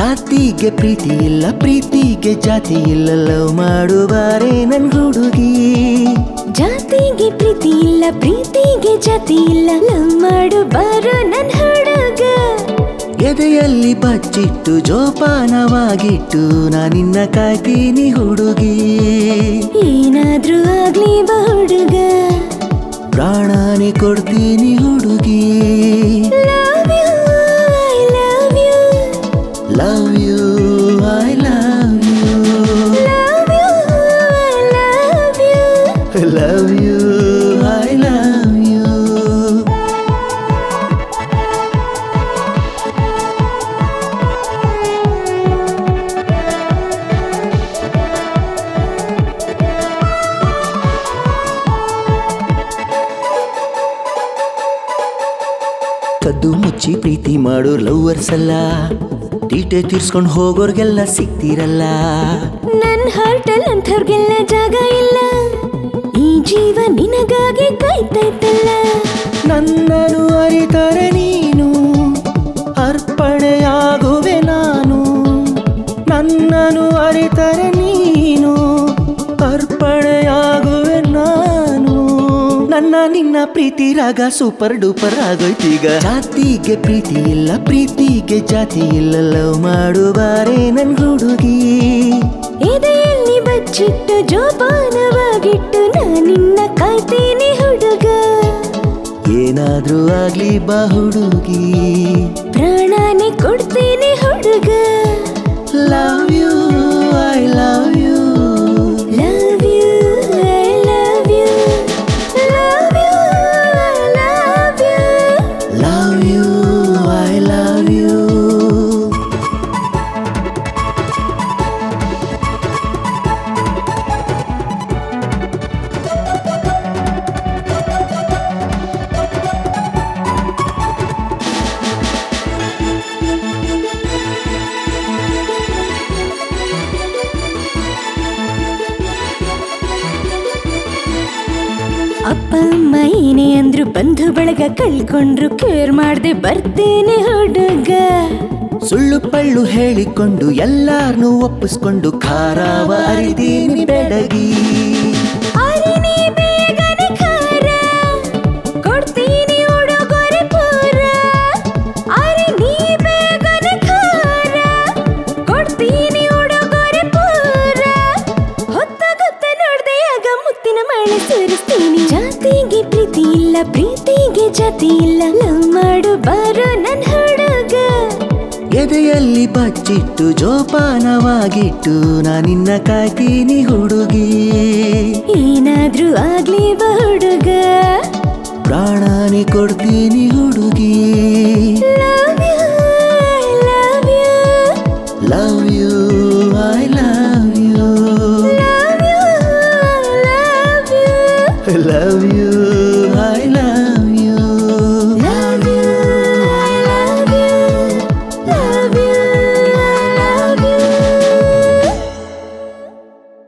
ಜಾತಿಗೆ ಪ್ರೀತಿ ಇಲ್ಲ ಪ್ರೀತಿಗೆ ಜಾತಿ ಇಲ್ಲ ಲವ್ ಮಾಡುವಾರೆ ನನ್ ಹುಡುಗಿ ಜಾತಿಗೆ ಪ್ರೀತಿ ಇಲ್ಲ ಪ್ರೀತಿಗೆ ಜಾತಿ ಇಲ್ಲ ಲವ್ ಮಾಡು ಬಾರೋ ನನ್ ಹುಡುಗ ಎದೆಯಲ್ಲಿ ಬಚ್ಚಿಟ್ಟು ಜೋಪಾನವಾಗಿಟ್ಟು ನಾನಿನ್ನ ಕಾಯ್ತೀನಿ ಹುಡುಗಿ ಏನಾದ್ರೂ ಆಗ್ಲಿ ಬಾ ಹುಡುಗ ಪ್ರಾಣಾನಿ ಕೊಡ್ತೀನಿ ಹುಡುಗಿ love you I love you love you I love you love you I love you love you I love you ಕದ್ದು ಮುಚ್ಚಿ ಪ್ರೀತಿ ಮಾಡೋ ಲವ್ವರ್ಸ್ ಅಲ್ಲ ತೀಟೆ ತೀರ್ಸ್ಕೊಂಡು ಹೋಗೋರ್ಗೆಲ್ಲ ಸಿಗ್ತಿರಲ್ಲ ನನ್ ಹಾರ್ಟಲ್ ಅಂಥವ್ರಿಗೆಲ್ಲ ಜಾಗ ಇಲ್ಲ ಈ ಜೀವ ನಿನಗಾಗಿ ಕಾಯ್ತೈತಲ್ಲ ನನ್ನನ್ನು ಅರಿತರೆ ನೀನು ಅರ್ಪಣೆಯಾಗುವೆ ನಾನು ನನ್ನನ್ನು ಅರಿತರೆ ನೀನು ಅರ್ಪಣೆಯಾಗುವೆ ನಾನು ನನ್ನ ನಿನ್ನ ಪ್ರೀತಿ ರಾಗ ಸೂಪರ್ ಡೂಪರ್ ಆಗೋಯ್ತೀಗ ಜಾತಿಗೆ ಪ್ರೀತಿ ಇಲ್ಲ ಪ್ರೀತಿಗೆ ಜಾತಿ ಇಲ್ಲ ಲವ್ ಮಾಡುವಾರೆ ನನ್ ಹುಡುಗಿ ಎದೆಯಲ್ಲಿ ಬಚ್ಚಿಟ್ಟು ಜೋಪಾನವಾಗಿಟ್ಟು ನಾನಿನ್ನ ಕಾಯ್ತೀನಿ ಹುಡುಗ ಏನಾದ್ರೂ ಆಗ್ಲಿ ಬಾ ಹುಡುಗಿ ಪ್ರಾಣನೇ ಕೊಡ್ತೀನಿ ಹುಡುಗ love you I love you love you I love you love you I love you love you I love you ಅಪ್ಪ ಅಮ್ಮ ಏನೇ ಅಂದ್ರು ಬಂಧು ಬಳಗ ಕಳ್ಕೊಂಡ್ರು ಕೇರ್ ಮಾಡ್ದೆ ಬರ್ತೇನೆ ಹುಡುಗ ಸುಳ್ಳು ಪಳ್ಳು ಹೇಳಿಕೊಂಡು ಎಲ್ಲಾರ್ನೂ ಒಪ್ಪಿಸ್ಕೊಂಡು ಖಾರಾವ ಅರಿದೀನಿ ಬೆಡಗಿ ಅರಿನಿ ಬೇಗನೆ ಖಾರ ಕೊಡ್ತೀನಿ ಉಡುಗೊರೆ ಪೂರ ಅರಿನಿ ಬೇಗನೆ ಖಾರ ಕೊಡ್ತೀನಿ ಉಡುಗೊರೆ ಪೂರ ಹೊತ್ತ ಗೊತ್ತ ನೋಡ್ದೆ ಆಗ ಮುತ್ತಿನ ಮಳೆ ಸುರಿಸ್ತೀನಿ ಜಾತಿಗೆ ಪ್ರೀತಿ ಇಲ್ಲ ಪ್ರೀತಿಗೆ ಜಾತಿ ಇಲ್ಲ ಲವ್ ಮಾಡು ಬಾರೋ ನನ್ ಹುಡುಗ ಎದೆಯಲ್ಲಿ ಬಚ್ಚಿಟ್ಟು ಜೋಪಾನವಾಗಿಟ್ಟು ನಾನಿನ್ನ ಕಾಯ್ತೀನಿ ಹುಡುಗಿ ಏನಾದ್ರೂ ಆಗ್ಲಿ ಬಾ ಹುಡುಗ ಪ್ರಾಣಾನಿ ಕೊಡ್ತೀನಿ ಹುಡುಗಿ love you I love you love you I love you love you love you love you